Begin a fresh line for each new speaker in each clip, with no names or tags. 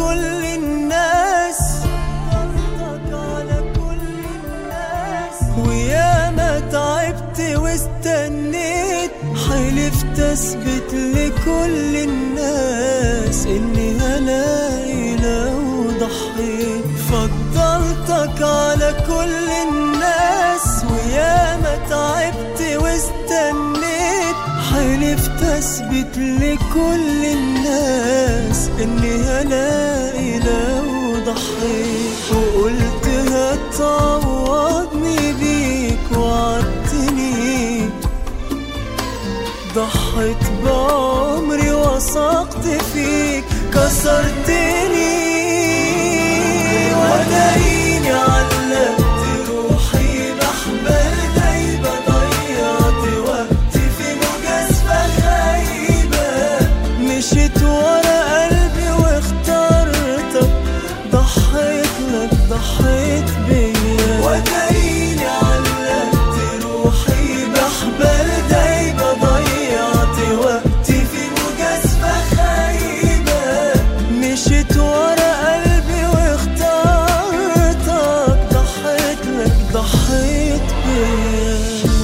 كل الناس فضلتك على كل الناس ويا ما تعبت واستنيت حلفت اثبت لكل الناس اني هلاقي لو ضحيت فضلتك على كل الناس ويا ما تعبت واستنيت حلفت اثبت لكل الناس اني هلاقي لو ضحيت وقلت هتعوضني بيك وعدتني ضحيت بعمري وثقت فيك كسرتني ودايني علقت روحي بحبل دايبة ضيعت وقتي في مجازفة خايبة مشيت ورا قلبي واخترتك ضحيت لك ضحيت بيا ودايني علقت روحي بحبل دايبة ضيعت وقتي في مجازفة خايبة مشيت ورا قلبي واخترتك ضحيت لك ضحيت بيا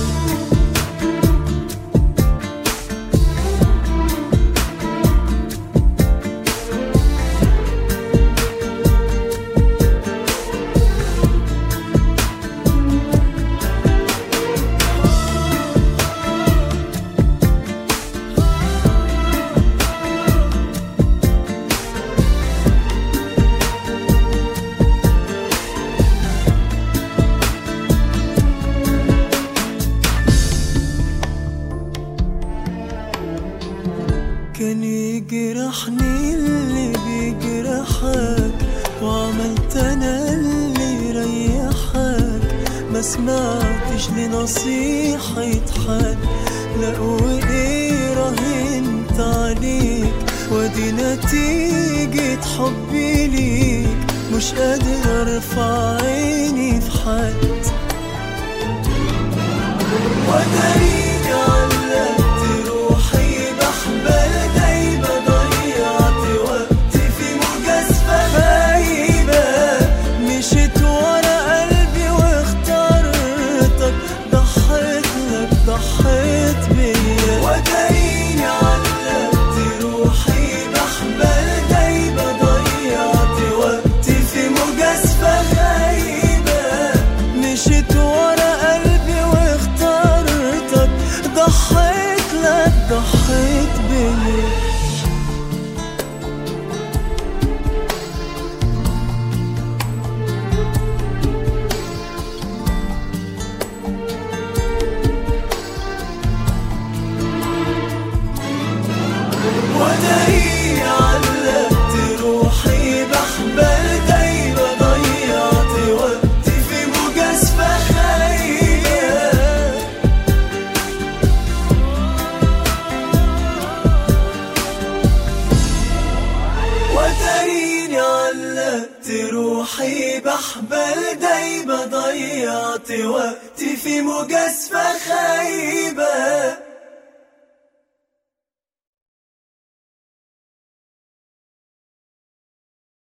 كان يجرحني اللي بيجرحك وعملت انا اللي يريحك ما سمعتش لنصيحة حد لا وايه راهنت عليك ودي نتيجة حبي ليك مش قادر ارفع عيني في حد وداريني علقت روحي بحبل دايما ضيعت وقتي في مجازفة خايبة مشيت ورا قلبي واخترتك ضحيت لك ضحيت بيا وداريني علقت روحي بحبل دايما ضيعت وقتي في مجازفة خايبة مشيت ورا قلبي واخترتك ضحيت لك ضحيت بيا وداريني علقت روحي بحبل دايما ضيعت وقتي في مجازفة خايبة وداريني علقت روحي بحبل دايما ضيعت وقتي في مجازفة خايبة